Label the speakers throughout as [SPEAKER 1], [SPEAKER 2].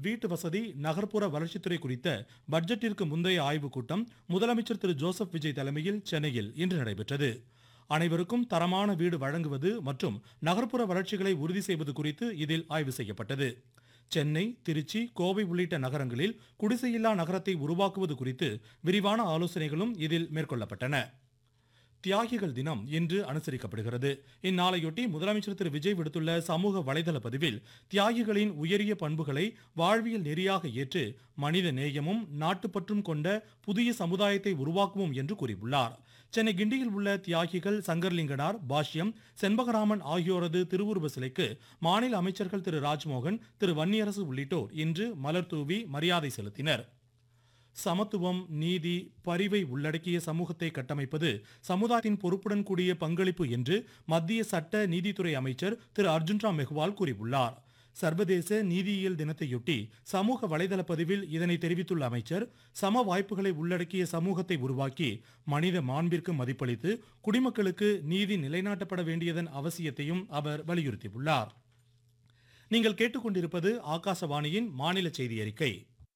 [SPEAKER 1] வீட்டு வசதி நகர்ப்புற வளர்ச்சித்துறை குறித்த பட்ஜெட்டிற்கு முந்தைய ஆய்வுக் கூட்டம் முதலமைச்சர் திரு ஜோசப் விஜய் தலைமையில் சென்னையில் இன்று நடைபெற்றது அனைவருக்கும் தரமான வீடு வழங்குவது மற்றும் நகர்ப்புற வளர்ச்சிகளை உறுதி செய்வது குறித்து இதில் ஆய்வு செய்யப்பட்டது சென்னை திருச்சி கோவை உள்ளிட்ட நகரங்களில் குடிசையில்லா நகரத்தை உருவாக்குவது குறித்து விரிவான ஆலோசனைகளும் இதில் மேற்கொள்ளப்பட்டன தியாகிகள் தினம் இன்று அனுசரிக்கப்படுகிறது இந்நாளையொட்டி முதலமைச்சர் திரு விஜய் விடுத்துள்ள சமூக வலைதள பதிவில் தியாகிகளின் உயரிய பண்புகளை வாழ்வியல் நெறியாக ஏற்று மனித நேயமும் நாட்டுப்பற்றும் கொண்ட புதிய சமுதாயத்தை உருவாக்குவோம் என்று கூறியுள்ளார் சென்னை கிண்டியில் உள்ள தியாகிகள் சங்கர்லிங்கனார் பாஷ்யம் செண்பகராமன் ஆகியோரது திருவுருவ சிலைக்கு மாநில அமைச்சர்கள் திரு ராஜ்மோகன் திரு வன்னியரசு உள்ளிட்டோர் இன்று மலர் தூவி மரியாதை செலுத்தினர் சமத்துவம் நீதி பரிவை உள்ளடக்கிய சமூகத்தை கட்டமைப்பது சமுதாயத்தின் பொறுப்புடன் கூடிய பங்களிப்பு என்று மத்திய சட்ட நீதித்துறை அமைச்சர் திரு அர்ஜுன் ராம் மெஹ்வால் கூறியுள்ளார் சர்வதேச நீதியியல் தினத்தையொட்டி சமூக வலைதள பதிவில் இதனை தெரிவித்துள்ள அமைச்சர் சம வாய்ப்புகளை உள்ளடக்கிய சமூகத்தை உருவாக்கி மனித மாண்பிற்கு மதிப்பளித்து குடிமக்களுக்கு நீதி நிலைநாட்டப்பட வேண்டியதன் அவசியத்தையும் அவர் வலியுறுத்தியுள்ளார் நீங்கள் கேட்டுக்கொண்டிருப்பது ஆகாசவாணியின் மாநில செய்தி அறிக்கை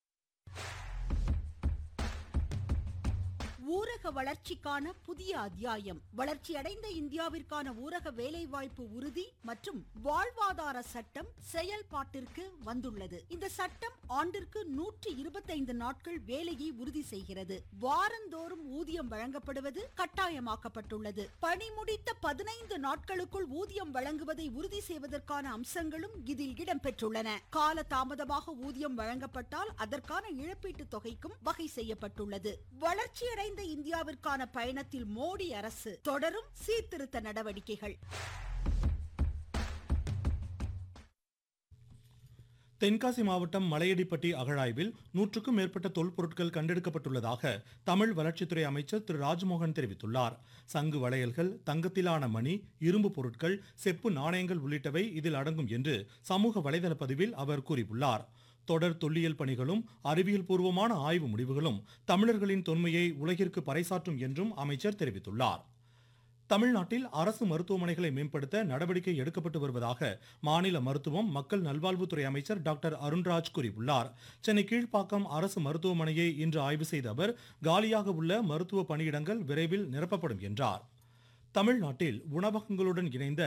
[SPEAKER 2] ஊரக வளர்ச்சிக்கான புதிய அத்தியாயம் வளர்ச்சியடைந்த இந்தியாவிற்கான ஊரக வேலைவாய்ப்பு உறுதி மற்றும் வாழ்வாதார சட்டம் செயல்பாட்டிற்கு வந்துள்ளது இந்த சட்டம் ஆண்டிற்கு நூற்றி இருபத்தைந்து நாட்கள் வேலையை உறுதி செய்கிறது வாரந்தோறும் ஊதியம் வழங்கப்படுவது கட்டாயமாக்கப்பட்டுள்ளது பணி முடித்த பதினைந்து நாட்களுக்குள் ஊதியம் வழங்குவதை உறுதி செய்வதற்கான அம்சங்களும் இதில் இடம்பெற்றுள்ளன கால தாமதமாக ஊதியம் வழங்கப்பட்டால் அதற்கான இழப்பீட்டுத் தொகைக்கும் வகை செய்யப்பட்டுள்ளது வளர்ச்சியடைந்த இந்தியாவிற்கான பயணத்தில் மோடி அரசு தொடரும் சீர்திருத்த நடவடிக்கைகள்
[SPEAKER 1] தென்காசி மாவட்டம் மலையடிப்பட்டி அகழாய்வில் நூற்றுக்கும் மேற்பட்ட தொல்பொருட்கள் கண்டெடுக்கப்பட்டுள்ளதாக தமிழ் வளர்ச்சித்துறை அமைச்சர் திரு ராஜ்மோகன் தெரிவித்துள்ளார் சங்கு வளையல்கள் தங்கத்திலான மணி இரும்பு பொருட்கள் செப்பு நாணயங்கள் உள்ளிட்டவை இதில் அடங்கும் என்று சமூக வலைதள பதிவில் அவர் கூறியுள்ளார் தொடர் தொல்லியல் பணிகளும் அறிவியல் பூர்வமான ஆய்வு முடிவுகளும் தமிழர்களின் தொன்மையை உலகிற்கு பறைசாற்றும் என்றும் அமைச்சர் தெரிவித்துள்ளார் தமிழ்நாட்டில் அரசு மருத்துவமனைகளை மேம்படுத்த நடவடிக்கை எடுக்கப்பட்டு வருவதாக மாநில மருத்துவம் மக்கள் நல்வாழ்வுத்துறை அமைச்சர் டாக்டர் அருண்ராஜ் கூறியுள்ளார் சென்னை கீழ்ப்பாக்கம் அரசு மருத்துவமனையை இன்று ஆய்வு செய்த அவர் காலியாக உள்ள மருத்துவ பணியிடங்கள் விரைவில் நிரப்பப்படும் என்றார் தமிழ்நாட்டில் உணவகங்களுடன் இணைந்த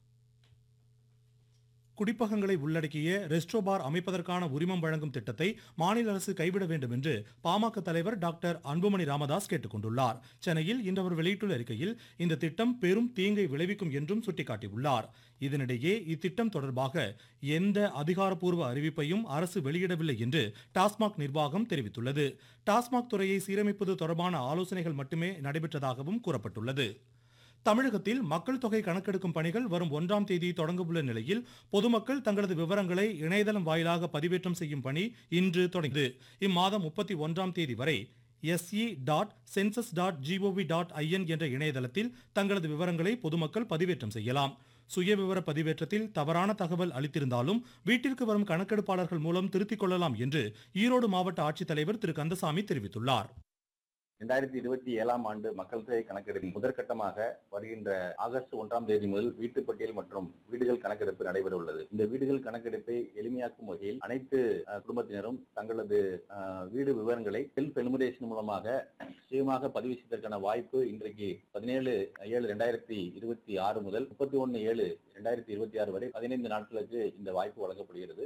[SPEAKER 1] குடிப்பகங்களை உள்ளடக்கிய ரெஸ்டோ பார் அமைப்பதற்கான உரிமம் வழங்கும் திட்டத்தை மாநில அரசு கைவிட வேண்டும் என்று பாமக தலைவர் டாக்டர் அன்புமணி ராமதாஸ் கேட்டுக் கொண்டுள்ளார் சென்னையில் இன்று அவர் வெளியிட்டுள்ள அறிக்கையில் இந்த திட்டம் பெரும் தீங்கை விளைவிக்கும் என்றும் சுட்டிக்காட்டியுள்ளார் இதனிடையே இத்திட்டம் தொடர்பாக எந்த அதிகாரப்பூர்வ அறிவிப்பையும் அரசு வெளியிடவில்லை என்று டாஸ்மாக் நிர்வாகம் தெரிவித்துள்ளது டாஸ்மாக் துறையை சீரமைப்பது தொடர்பான ஆலோசனைகள் மட்டுமே நடைபெற்றதாகவும் கூறப்பட்டுள்ளது தமிழகத்தில் மக்கள் தொகை கணக்கெடுக்கும் பணிகள் வரும் ஒன்றாம் தேதி தொடங்க உள்ள நிலையில் பொதுமக்கள் தங்களது விவரங்களை இணையதளம் வாயிலாக பதிவேற்றம் செய்யும் பணி இன்று தொடங்கியது இம்மாதம் முப்பத்தி ஒன்றாம் தேதி வரை SE dot census dot GOV dot IN என்ற இணையதளத்தில் தங்களது விவரங்களை பொதுமக்கள் பதிவேற்றம் செய்யலாம் சுயவிவர பதிவேற்றத்தில் தவறான தகவல் அளித்திருந்தாலும் வீட்டிற்கு வரும் கணக்கெடுப்பாளர்கள் மூலம் திருத்திக் கொள்ளலாம் என்று ஈரோடு மாவட்ட ஆட்சித்தலைவர் திரு கந்தசாமி தெரிவித்துள்ளார்
[SPEAKER 3] இரண்டாயிரத்தி இருபத்தி ஏழாம் ஆண்டு மக்கள் தொகை கணக்கெடுப்பின் முதற்கட்டமாக வருகின்ற ஆகஸ்ட் ஒன்றாம் தேதி முதல் வீட்டு பட்டியல் மற்றும் வீடுகள் கணக்கெடுப்பு நடைபெற உள்ளது இந்த வீடுகள் கணக்கெடுப்பை எளிமையாக்கும் வகையில் அனைத்து அஹ், குடும்பத்தினரும் தங்களது அஹ், வீடு விவரங்களை செல்ஃப் எலிமினேஷன் மூலமாக சுயமாக பதிவு செய்வதற்கான வாய்ப்பு இன்றைக்கு பதினேழு ஏழு ரெண்டாயிரத்தி இருபத்தி ஆறு முதல் முப்பத்தி ஒன்னு ஏழு ரெண்டாயிரத்தி இருபத்தி ஆறு வரை பதினைந்து நாட்களுக்கு இந்த வாய்ப்பு வழங்கப்படுகிறது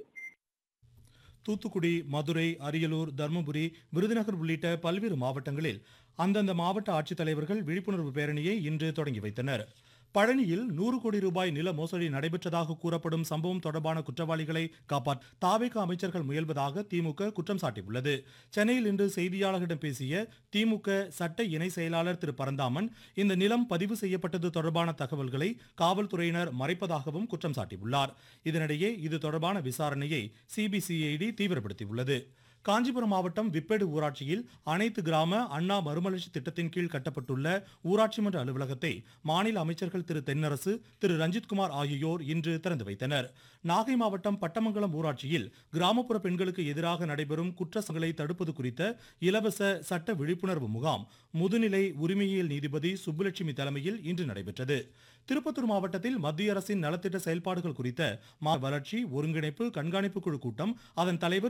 [SPEAKER 1] தூத்துக்குடி மதுரை அரியலூர் தருமபுரி விருதுநகர் உள்ளிட்ட பல்வேறு மாவட்டங்களில் அந்தந்த மாவட்ட ஆட்சித்தலைவர்கள் விழிப்புணர்வு பேரணியை இன்று தொடங்கி வைத்தனர் பழனியில் நூறு கோடி ரூபாய் நில மோசடி நடைபெற்றதாக கூறப்படும் சம்பவம் தொடர்பான குற்றவாளிகளை காப்பாற்ற தாவேக அமைச்சர்கள் முயல்வதாக திமுக குற்றம் சாட்டியுள்ளது சென்னையில் இன்று செய்தியாளர்களிடம் பேசிய திமுக சட்ட இணை செயலாளர் திரு பரந்தாமன் இந்த நிலம் பதிவு செய்யப்பட்டது தொடர்பான தகவல்களை காவல்துறையினர் மறைப்பதாகவும் குற்றம் சாட்டியுள்ளார் இதனிடையே இது தொடர்பான விசாரணையை சிபிசிஐடி தீவிரப்படுத்தியுள்ளது காஞ்சிபுரம் மாவட்டம் விப்பேடு ஊராட்சியில் அனைத்து கிராம அண்ணா மறுமலர்ச்சி திட்டத்தின் கீழ் கட்டப்பட்டுள்ள ஊராட்சி மன்ற அலுவலகத்தை மாநில அமைச்சர்கள் திரு தென்னரசு திரு ரஞ்சித்குமார் ஆகியோர் இன்று திறந்து வைத்தனர் நாகை மாவட்டம் பட்டமங்கலம் ஊராட்சியில் கிராமப்புற பெண்களுக்கு எதிராக நடைபெறும் குற்றங்களை தடுப்பது குறித்த இலவச சட்ட விழிப்புணர்வு முகாம் முதுநிலை உரிமையியல் நீதிபதி சுப்புலட்சுமி தலைமையில் இன்று நடைபெற்றது திருப்பத்தூர் மாவட்டத்தில் மத்திய அரசின் நலத்திட்ட செயல்பாடுகள் குறித்த மா வளர்ச்சி ஒருங்கிணைப்பு கண்காணிப்பு குழு கூட்டம் அதன் தலைவர்